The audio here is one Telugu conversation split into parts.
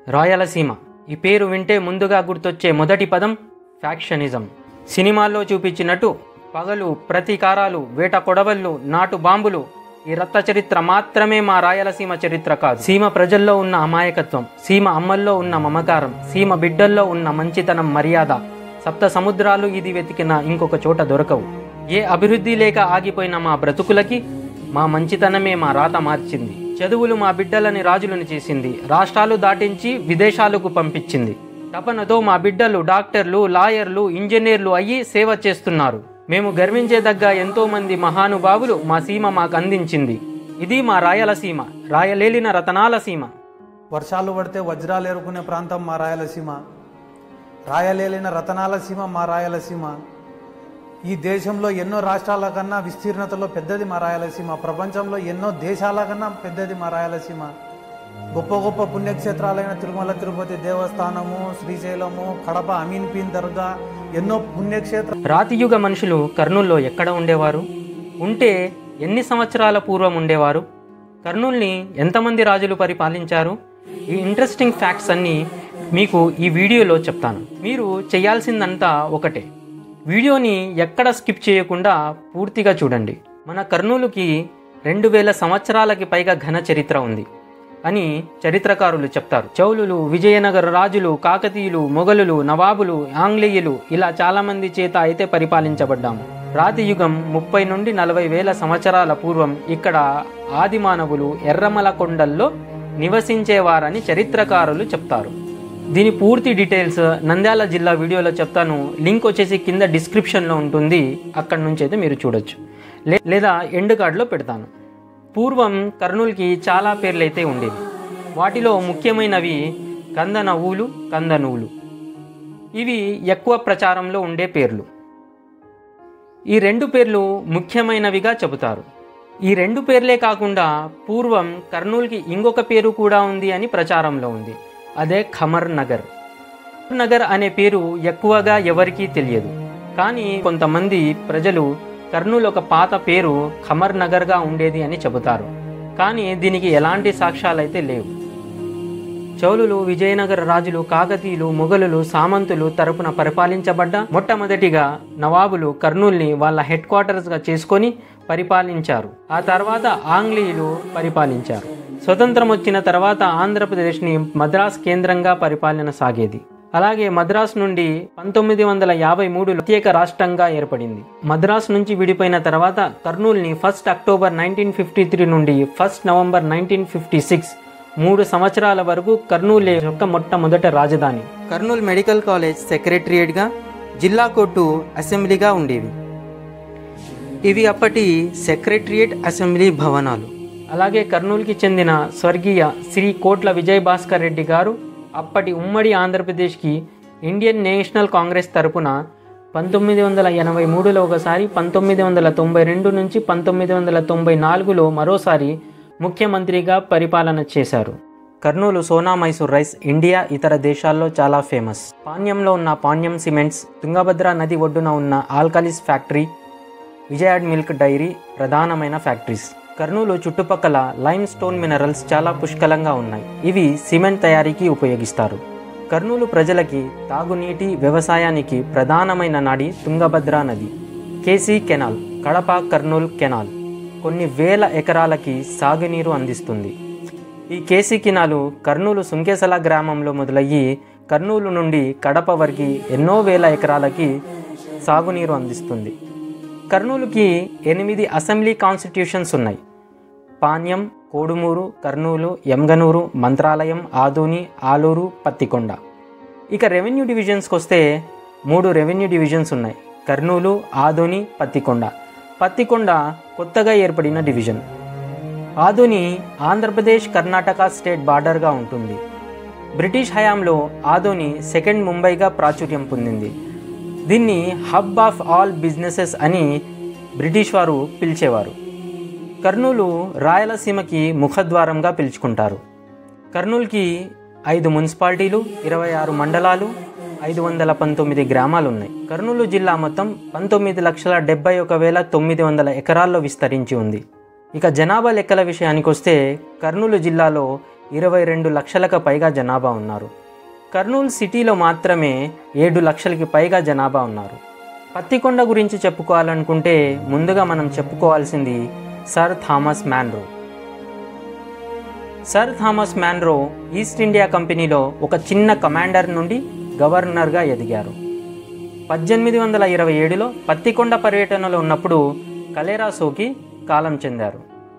రాయలసీమ ఈ పేరు వింటే ముందుగా గుర్తొచ్చే మొదటి పదం ఫ్యాక్షనిజం సినిమాల్లో చూపించినట్టు పగలు ప్రతీకారాలు వేట కొడవళ్ళు నాటు బాంబులు ఈ రక్త చరిత్ర మాత్రమే మా రాయలసీమ చరిత్ర కాదు సీమ ప్రజల్లో ఉన్న అమాయకత్వం సీమ అమ్మల్లో ఉన్న మమకారం సీమ బిడ్డల్లో ఉన్న మంచితనం మర్యాద సప్త సముద్రాలు ఇది వెతికిన ఇంకొక చోట దొరకవు ఏ అభివృద్ధి లేక ఆగిపోయిన మా బ్రతుకులకి మా మంచితనమే మా రాత మార్చింది చదువులు మా బిడ్డలని రాజులను చేసింది రాష్ట్రాలు దాటించి విదేశాలకు పంపించింది తపనతో మా బిడ్డలు డాక్టర్లు లాయర్లు ఇంజనీర్లు అయ్యి సేవ చేస్తున్నారు మేము గర్వించేదగ్గ ఎంతో మంది మహానుభావులు మా సీమ మాకు అందించింది ఇది మా రాయలసీమ రాయలేలిన రతనాల సీమ వర్షాలు పడితే వజ్రాలు ఎరుకునే ప్రాంతం మా రాయలసీమ రాయలేలిన రతనాల సీమ మా రాయలసీమ ఈ దేశంలో ఎన్నో రాష్ట్రాల కన్నా విస్తీర్ణతలో పెద్దది మా రాయలసీమ ప్రపంచంలో ఎన్నో దేశాల కన్నా పెద్దది మా రాయలసీమ గొప్ప గొప్ప పుణ్యక్షేత్రాలైన తిరుమల తిరుపతి దేవస్థానము శ్రీశైలము కడప అమీన్పీన్ దర్గా ఎన్నో పుణ్యక్షేత్ర రాతియుగ మనుషులు కర్నూల్లో ఎక్కడ ఉండేవారు ఉంటే ఎన్ని సంవత్సరాల పూర్వం ఉండేవారు కర్నూల్ని ఎంతమంది రాజులు పరిపాలించారు ఈ ఇంట్రెస్టింగ్ ఫ్యాక్ట్స్ అన్నీ మీకు ఈ వీడియోలో చెప్తాను మీరు చేయాల్సిందంతా ఒకటే వీడియోని ఎక్కడ స్కిప్ చేయకుండా పూర్తిగా చూడండి మన కర్నూలుకి రెండు వేల సంవత్సరాలకి పైగా ఘన చరిత్ర ఉంది అని చరిత్రకారులు చెప్తారు చౌలులు విజయనగర రాజులు కాకతీయులు మొఘలులు నవాబులు ఆంగ్లేయులు ఇలా చాలామంది చేత అయితే పరిపాలించబడ్డాము రాతి యుగం ముప్పై నుండి నలభై వేల సంవత్సరాల పూర్వం ఇక్కడ ఆదిమానవులు ఎర్రమల కొండల్లో నివసించేవారని చరిత్రకారులు చెప్తారు దీని పూర్తి డీటెయిల్స్ నంద్యాల జిల్లా వీడియోలో చెప్తాను లింక్ వచ్చేసి కింద డిస్క్రిప్షన్లో ఉంటుంది అక్కడి నుంచి అయితే మీరు చూడొచ్చు లే లేదా ఎండ్ కార్డులో పెడతాను పూర్వం కర్నూలుకి చాలా పేర్లు అయితే ఉండేవి వాటిలో ముఖ్యమైనవి కందనవులు కందనువులు ఇవి ఎక్కువ ప్రచారంలో ఉండే పేర్లు ఈ రెండు పేర్లు ముఖ్యమైనవిగా చెబుతారు ఈ రెండు పేర్లే కాకుండా పూర్వం కర్నూలుకి ఇంకొక పేరు కూడా ఉంది అని ప్రచారంలో ఉంది అదే ఖమర్ నగర్ నగర్ అనే పేరు ఎక్కువగా ఎవరికీ తెలియదు కానీ కొంతమంది ప్రజలు కర్నూలు ఒక పాత పేరు ఖమర్ నగర్గా ఉండేది అని చెబుతారు కానీ దీనికి ఎలాంటి సాక్ష్యాలైతే లేవు చౌలులు విజయనగర రాజులు కాకతీయులు మొఘలులు సామంతులు తరపున పరిపాలించబడ్డ మొట్టమొదటిగా నవాబులు కర్నూల్ని వాళ్ళ హెడ్ క్వార్టర్స్గా చేసుకొని పరిపాలించారు ఆ తర్వాత ఆంగ్లేయులు పరిపాలించారు స్వతంత్రం వచ్చిన తర్వాత ఆంధ్రప్రదేశ్ని మద్రాస్ కేంద్రంగా పరిపాలన సాగేది అలాగే మద్రాస్ నుండి పంతొమ్మిది వందల యాభై మూడు ప్రత్యేక రాష్ట్రంగా ఏర్పడింది మద్రాస్ నుంచి విడిపోయిన తర్వాత కర్నూల్ని first October nineteen fifty three నుండి first November nineteen fifty six మూడు సంవత్సరాల వరకు కర్నూలు యొక్క మొట్టమొదట రాజధాని కర్నూలు మెడికల్ కాలేజ్ సెక్రటరియేట్గా జిల్లా కోర్టు అసెంబ్లీగా ఉండేవి ఇవి అప్పటి సెక్రటరియేట్ అసెంబ్లీ భవనాలు అలాగే కర్నూలుకి చెందిన స్వర్గీయ శ్రీ కోట్ల విజయ్ భాస్కర్ రెడ్డి గారు అప్పటి ఉమ్మడి ఆంధ్రప్రదేశ్కి ఇండియన్ నేషనల్ కాంగ్రెస్ తరపున పంతొమ్మిది వందల ఎనభై మూడులో ఒకసారి పంతొమ్మిది వందల తొంభై రెండు నుంచి పంతొమ్మిది వందల తొంభై నాలుగులో మరోసారి ముఖ్యమంత్రిగా పరిపాలన చేశారు కర్నూలు సోనా మైసూర్ రైస్ ఇండియా ఇతర దేశాల్లో చాలా ఫేమస్ పాణ్యంలో ఉన్న పాణ్యం సిమెంట్స్ తుంగభద్ర నది ఒడ్డున ఉన్న ఆల్కలిస్ ఫ్యాక్టరీ విజయాడ్ మిల్క్ డైరీ ప్రధానమైన ఫ్యాక్టరీస్ కర్నూలు చుట్టుపక్కల లైమ్ స్టోన్ మినరల్స్ చాలా పుష్కలంగా ఉన్నాయి ఇవి సిమెంట్ తయారీకి ఉపయోగిస్తారు కర్నూలు ప్రజలకి తాగునీటి వ్యవసాయానికి ప్రధానమైన నది తుంగభద్ర నది KC canal Kadapa Kurnool canal కొన్ని వేల ఎకరాలకి సాగునీరు అందిస్తుంది ఈ కేసీ కెనాలు కర్నూలు సుంకేసల గ్రామంలో మొదలయ్యి కర్నూలు నుండి కడప వరకు ఎన్నో వేల ఎకరాలకి సాగునీరు అందిస్తుంది కర్నూలుకి ఎనిమిది అసెంబ్లీ కాన్స్టిట్యూషన్స్ ఉన్నాయి పాణ్యం కోడుమూరు కర్నూలు ఎంగనూరు మంత్రాలయం ఆదోని ఆలూరు పత్తికొండ ఇక రెవెన్యూ డివిజన్స్కి వస్తే మూడు రెవెన్యూ డివిజన్స్ ఉన్నాయి కర్నూలు ఆదోని పత్తికొండ పత్తికొండ కొత్తగా ఏర్పడిన డివిజన్ ఆదోని ఆంధ్రప్రదేశ్ కర్ణాటక స్టేట్ బార్డర్గా ఉంటుంది బ్రిటిష్ హయాంలో ఆదోని సెకండ్ ముంబైగా ప్రాచుర్యం పొందింది దీన్ని హబ్ ఆఫ్ ఆల్ బిజినెసెస్ అని బ్రిటిష్ వారు పిలిచేవారు కర్నూలు రాయలసీమకి ముఖద్వారంగా పిలుచుకుంటారు కర్నూలుకి ఐదు మున్సిపాలిటీలు ఇరవై ఆరు మండలాలు ఐదు వందల పంతొమ్మిది గ్రామాలు ఉన్నాయి కర్నూలు జిల్లా మొత్తం పంతొమ్మిది లక్షల డెబ్బై ఒక వేల తొమ్మిది వందల ఎకరాల్లో విస్తరించి ఉంది ఇక జనాభా లెక్కల విషయానికి వస్తే కర్నూలు జిల్లాలో ఇరవై రెండు లక్షలకు పైగా జనాభా ఉన్నారు కర్నూలు సిటీలో మాత్రమే ఏడు లక్షలకి పైగా జనాభా ఉన్నారు పత్తికొండ గురించి చెప్పుకోవాలనుకుంటే ముందుగా మనం చెప్పుకోవాల్సింది sir Thomas Munro sir Thomas Munro East India కంపెనీలో ఒక చిన్న కమాండర్ నుండి గవర్నర్గా ఎదిగారు పద్దెనిమిది వందల ఇరవై ఏడులో పత్తికొండ పర్యటనలో ఉన్నప్పుడు కలేరా సోకి కాలం చెందారు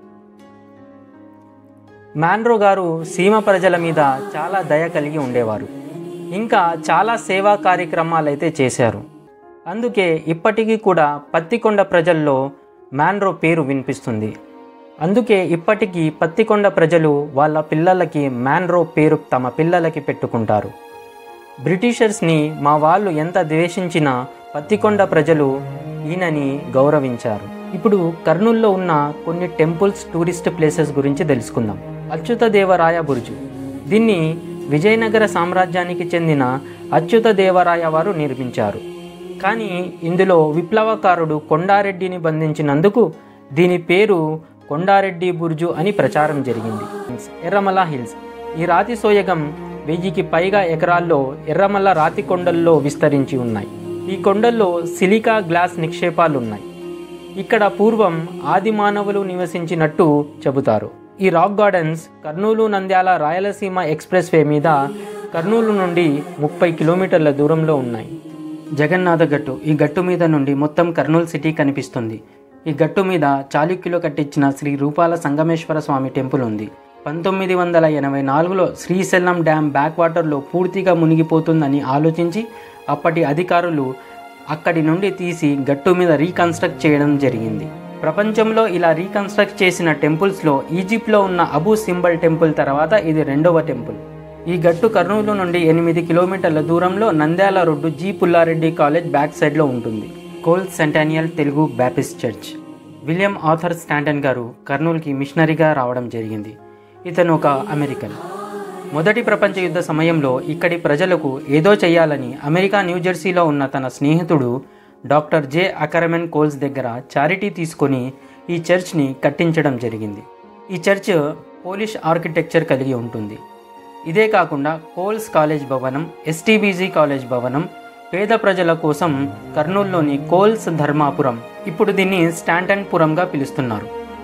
మ్యాన్రో గారు సీమ ప్రజల మీద చాలా దయ కలిగి ఉండేవారు ఇంకా చాలా సేవా కార్యక్రమాలు అయితే చేశారు అందుకే ఇప్పటికీ కూడా పత్తికొండ ప్రజల్లో మ్యాన్రో పేరు వినిపిస్తుంది అందుకే ఇప్పటికీ పత్తికొండ ప్రజలు వాళ్ళ పిల్లలకి మ్యాన్రో పేరు తమ పిల్లలకి పెట్టుకుంటారు బ్రిటిషర్స్ని మా వాళ్ళు ఎంత ద్వేషించినా పత్తికొండ ప్రజలు ఈయనని గౌరవించారు ఇప్పుడు కర్నూల్లో ఉన్న కొన్ని టెంపుల్స్ టూరిస్ట్ ప్లేసెస్ గురించి తెలుసుకుందాం అచ్యుత దేవరాయ బురుజు దీన్ని విజయనగర సామ్రాజ్యానికి చెందిన అచ్యుత దేవరాయ వారు నిర్మించారు కానీ ఇందులో విప్లవకారుడు కొండారెడ్డిని బంధించినందుకు దీని పేరు కొండారెడ్డి బుర్జు అని ప్రచారం జరిగింది ఎర్రమల హిల్స్ ఈ రాతి సోయగం వెయ్యికి పైగా ఎకరాల్లో ఎర్రమల్ల రాతి కొండల్లో విస్తరించి ఉన్నాయి ఈ కొండల్లో సిలికా గ్లాస్ నిక్షేపాలు ఉన్నాయి ఇక్కడ పూర్వం ఆది మానవులు నివసించినట్టు చెబుతారు ఈ rock gardens Kurnool Nandyal Rayalaseema expressway మీద కర్నూలు నుండి ముప్పై కిలోమీటర్ల దూరంలో ఉన్నాయి జగన్నాథ గట్టు ఈ గట్టు మీద నుండి మొత్తం కర్నూలు సిటీ కనిపిస్తుంది ఈ గట్టు మీద చాళుక్యులు కట్టించిన శ్రీ రూపాల సంగమేశ్వర స్వామి టెంపుల్ ఉంది పంతొమ్మిది వందల ఎనభై నాలుగులో శ్రీశైలం డ్యామ్ బ్యాక్ వాటర్లో పూర్తిగా మునిగిపోతుందని ఆలోచించి అప్పటి అధికారులు అక్కడి నుండి తీసి గట్టు మీద రీకన్స్ట్రక్ట్ చేయడం జరిగింది ప్రపంచంలో ఇలా రీకన్స్ట్రక్ట్ చేసిన టెంపుల్స్లో ఈజిప్ట్లో ఉన్న అబూ సింబల్ టెంపుల్ తర్వాత ఇది రెండవ టెంపుల్ ఈ గట్టు కర్నూలు నుండి ఎనిమిది కిలోమీటర్ల దూరంలో Nandyal road G Pullareddy college back సైడ్లో ఉంటుంది Cole centennial Telugu Baptist church William Arthur Stanton గారు కర్నూలుకి మిషనరీగా రావడం జరిగింది ఇతను ఒక అమెరికన్ మొదటి ప్రపంచ యుద్ధ సమయంలో ఇక్కడి ప్రజలకు ఏదో చేయాలని అమెరికా న్యూజెర్సీలో ఉన్న తన స్నేహితుడు డాక్టర్ జే అకరమెన్ కోల్స్ దగ్గర చారిటీ తీసుకొని ఈ చర్చ్ని కట్టించడం జరిగింది ఈ చర్చ్ పోలిష్ ఆర్కిటెక్చర్ కలిగి ఉంటుంది ఇదే కాకుండా కోల్స్ కాలేజ్ భవనం ఎస్టీబీజీ కాలేజ్ భవనం పేద ప్రజల కోసం కర్నూలులోని కోల్స్ ధర్మాపురం ఇప్పుడు దీన్ని స్టాంటన్పురంగా పిలుస్తున్నారు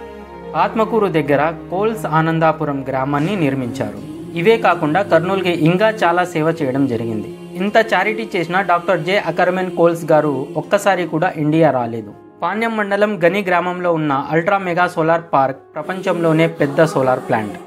ఆత్మకూరు దగ్గర కోల్స్ ఆనందాపురం గ్రామాన్ని నిర్మించారు ఇవే కాకుండా కర్నూలుకి ఇంకా చాలా సేవ చేయడం జరిగింది ఇంత చారిటీ చేసిన డాక్టర్ జే అకర్మెన్ కోల్స్ గారు ఒక్కసారి కూడా ఇండియా రాలేదు పాణ్యం మండలం గని గ్రామంలో ఉన్న అల్ట్రా మెగా సోలార్ పార్క్ ప్రపంచంలోనే పెద్ద సోలార్ ప్లాంట్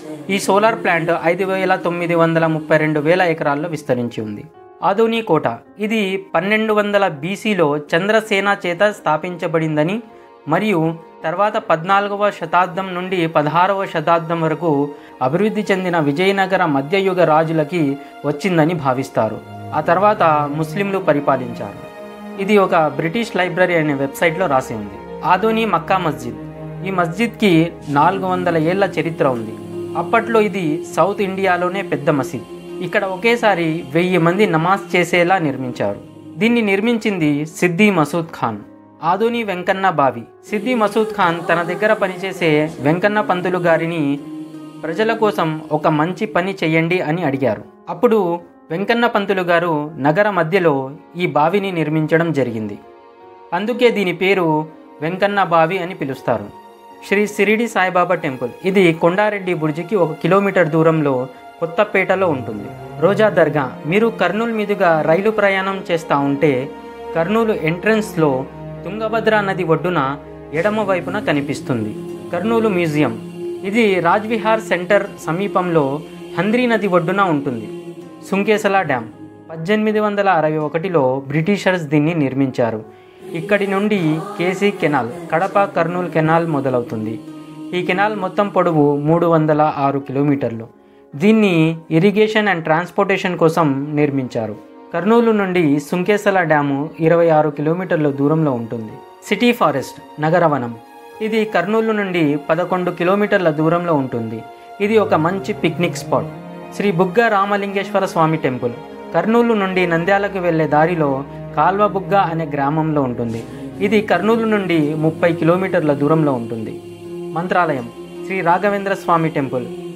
ఈ సోలార్ ప్లాంట్ ఐదు వేల తొమ్మిది వందల ముప్పై రెండు వేల ఎకరాల్లో విస్తరించి ఉంది ఆధుని కోట ఇది పన్నెండు వందల బీసీలో చంద్రసేన చేత స్థాపించబడిందని మరియు తర్వాత పద్నాలుగవ శతాబ్దం నుండి పదహారవ శతాబ్దం వరకు అభివృద్ధి చెందిన విజయనగర మధ్యయుగ రాజులకి వచ్చిందని భావిస్తారు ఆ తర్వాత ముస్లింలు పరిపాలించారు ఇది ఒక బ్రిటిష్ లైబ్రరీ అనే వెబ్సైట్లో రాసి ఉంది ఆధోని మక్కా మస్జిద్ ఈ మస్జిద్కి నాలుగు వందల ఏళ్ల చరిత్ర ఉంది అప్పట్లో ఇది సౌత్ ఇండియాలోనే పెద్ద మసీద్ ఇక్కడ ఒకేసారి వెయ్యి మంది నమాజ్ చేసేలా నిర్మించారు దీన్ని నిర్మించింది సిద్ది మసూద్ ఖాన్ ఆధుని వెంకన్న బావి సిద్ది మసూద్ ఖాన్ తన దగ్గర పనిచేసే వెంకన్న పంతులు గారిని ప్రజల కోసం ఒక మంచి పని చెయ్యండి అని అడిగారు అప్పుడు వెంకన్న పంతులు గారు నగర మధ్యలో ఈ బావిని నిర్మించడం జరిగింది అందుకే దీని పేరు వెంకన్న బావి అని పిలుస్తారు శ్రీ సిరిడి సాయిబాబా టెంపుల్ ఇది కొండారెడ్డి బుర్జికి ఒక కిలోమీటర్ దూరంలో కొత్తపేటలో ఉంటుంది రోజా దర్గా మీరు కర్నూలు మీదుగా రైలు ప్రయాణం చేస్తూ ఉంటే కర్నూలు ఎంట్రన్స్లో తుంగభద్ర నది ఒడ్డున ఎడమ వైపున కనిపిస్తుంది కర్నూలు మ్యూజియం ఇది రాజ్విహార్ సెంటర్ సమీపంలో హంద్రీ నది ఒడ్డున ఉంటుంది సుంకేసలా డ్యామ్ పద్దెనిమిది వందల అరవై ఒకటిలో బ్రిటిషర్స్ దీన్ని నిర్మించారు ఇక్కడి నుండి KC canal Kadapa Kurnool canal మొదలవుతుంది ఈ కెనాల్ మొత్తం పొడవు మూడు వందల ఆరు కిలోమీటర్లు దీన్ని ఇరిగేషన్ అండ్ ట్రాన్స్పోర్టేషన్ కోసం నిర్మించారు కర్నూలు నుండి సుంకేసల డ్యాము ఇరవై ఆరు కిలోమీటర్ల దూరంలో ఉంటుంది సిటీ ఫారెస్ట్ నగరవనం ఇది కర్నూలు నుండి పదకొండు కిలోమీటర్ల దూరంలో ఉంటుంది ఇది ఒక మంచి పిక్నిక్ స్పాట్ శ్రీ బుగ్గ రామలింగేశ్వర స్వామి టెంపుల్ కర్నూలు నుండి నంద్యాలకు వెళ్లే దారిలో కాల్వబుగ్గ అనే గ్రామంలో ఉంటుంది ఇది కర్నూలు నుండి ముప్పై కిలోమీటర్ల దూరంలో ఉంటుంది మంత్రాలయం శ్రీ రాఘవేంద్ర స్వామి టెంపుల్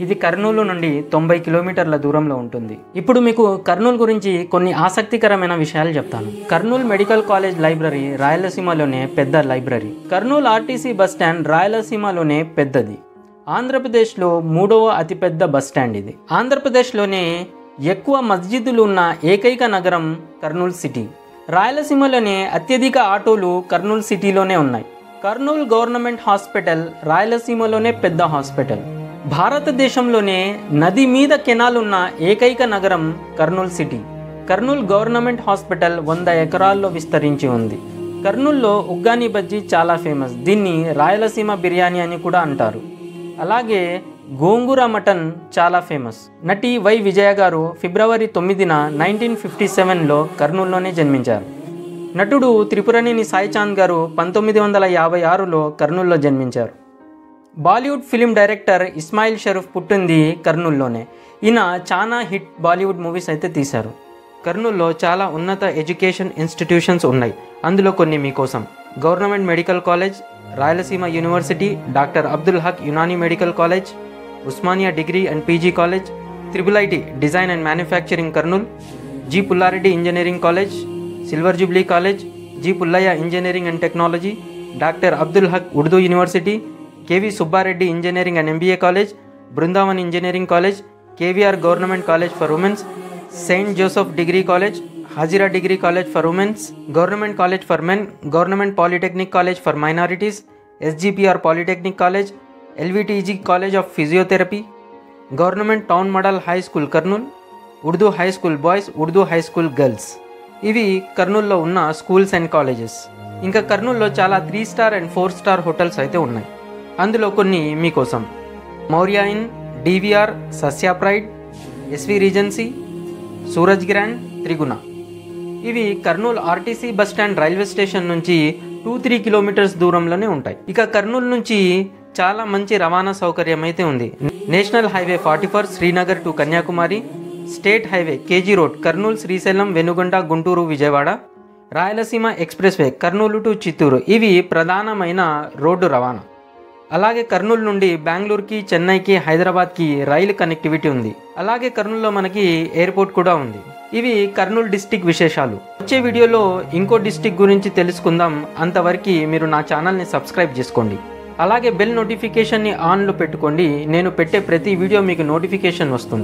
ఇది కర్నూలు నుండి తొంభై కిలోమీటర్ల దూరంలో ఉంటుంది ఇప్పుడు మీకు కర్నూలు గురించి కొన్ని ఆసక్తికరమైన విషయాలు చెప్తాను కర్నూలు మెడికల్ కాలేజ్ లైబ్రరీ రాయలసీమలోనే పెద్ద library Kurnool RTC bus stand రాయలసీమలోనే పెద్దది ఆంధ్రప్రదేశ్లో మూడవ అతిపెద్ద బస్ స్టాండ్ ఇది ఆంధ్రప్రదేశ్లోనే ఎక్కువ మస్జిదులు ఉన్న ఏకైక నగరం కర్నూలు సిటీ రాయలసీమలోనే అత్యధిక ఆటోలు కర్నూలు సిటీలోనే ఉన్నాయి కర్నూలు గవర్నమెంట్ హాస్పిటల్ రాయలసీమలోనే పెద్ద హాస్పిటల్ భారతదేశంలోనే నది మీద కెనాల్ ఉన్న ఏకైక నగరం Kurnool city Kurnool government hospital వంద ఎకరాల్లో విస్తరించి ఉంది కర్నూల్లో ఉగ్గాని బజ్జీ చాలా ఫేమస్ దీన్ని రాయలసీమ బిర్యానీ అని కూడా అంటారు అలాగే గోంగూర మటన్ చాలా ఫేమస్ నటి వై విజయ గారు ఫిబ్రవరి తొమ్మిదిన నైన్టీన్ ఫిఫ్టీ సెవెన్లో కర్నూలులోనే జన్మించారు నటుడు త్రిపురనేని సాయి చాంద్ గారు పంతొమ్మిది వందల యాభై ఆరులో కర్నూలులో జన్మించారు Bollywood film director Ismail Sharif పుట్టింది కర్నూలులోనే ఈయన చాలా హిట్ బాలీవుడ్ మూవీస్ అయితే తీశారు కర్నూలులో చాలా ఉన్నత ఎడ్యుకేషన్ ఇన్స్టిట్యూషన్స్ ఉన్నాయి అందులో కొన్ని మీకోసం government medical college Rayalaseema university doctor Abdul Haq Unani medical college Osmania degree and PG college triple IT design and manufacturing Kurnool G Pullareddy engineering college silver jubilee college G Pullaiah engineering and technology doctor Abdul Haq Urdu university KV Subbareddy engineering and MBA college Brindavan engineering college KVR government college for womens Saint Joseph degree college Hajira degree college for womens government college for men government polytechnic college for minorities SGPR polytechnic college LVTG college of physiotherapy government town model high school Kurnool Urdu high school boys Urdu high school girls ఇవి కర్నూల్లో ఉన్న స్కూల్స్ అండ్ కాలేజెస్ ఇంకా కర్నూల్లో చాలా three star and four star hotels అయితే ఉన్నాయి అందులో కొన్ని మీకోసం Maurya inn DVR Sasya pride SV regency Suraj grand Triguna ఇవి Kurnool RTC bus stand railway station నుంచి టూ త్రీ కిలోమీటర్స్ దూరంలోనే ఉంటాయి ఇక కర్నూలు నుంచి చాలా మంచి రవాణా సౌకర్యం అయితే ఉంది national highway forty four Srinagar to Kanyakumari state highway KG road Kurnool Srisailam Venugonda Guntur Vijayawada Rayalaseema expressway Kurnool to Chittoor ఇవి ప్రధానమైన రోడ్డు రవాణా అలాగే కర్నూలు నుండి బెంగళూరుకి చెన్నైకి హైదరాబాద్కి రైలు కనెక్టివిటీ ఉంది అలాగే కర్నూలులో మనకి ఎయిర్పోర్ట్ కూడా ఉంది ఇవి కర్నూలు డిస్టిక్ విశేషాలు వచ్చే వీడియోలో ఇంకో డిస్టిక్ గురించి తెలుసుకుందాం అంతవరకు మీరు నా ఛానల్ని సబ్స్క్రైబ్ చేసుకోండి అలాగే బెల్ నోటిఫికేషన్ని ఆన్లో పెట్టుకోండి నేను పెట్టే ప్రతి వీడియో మీకు నోటిఫికేషన్ వస్తుంది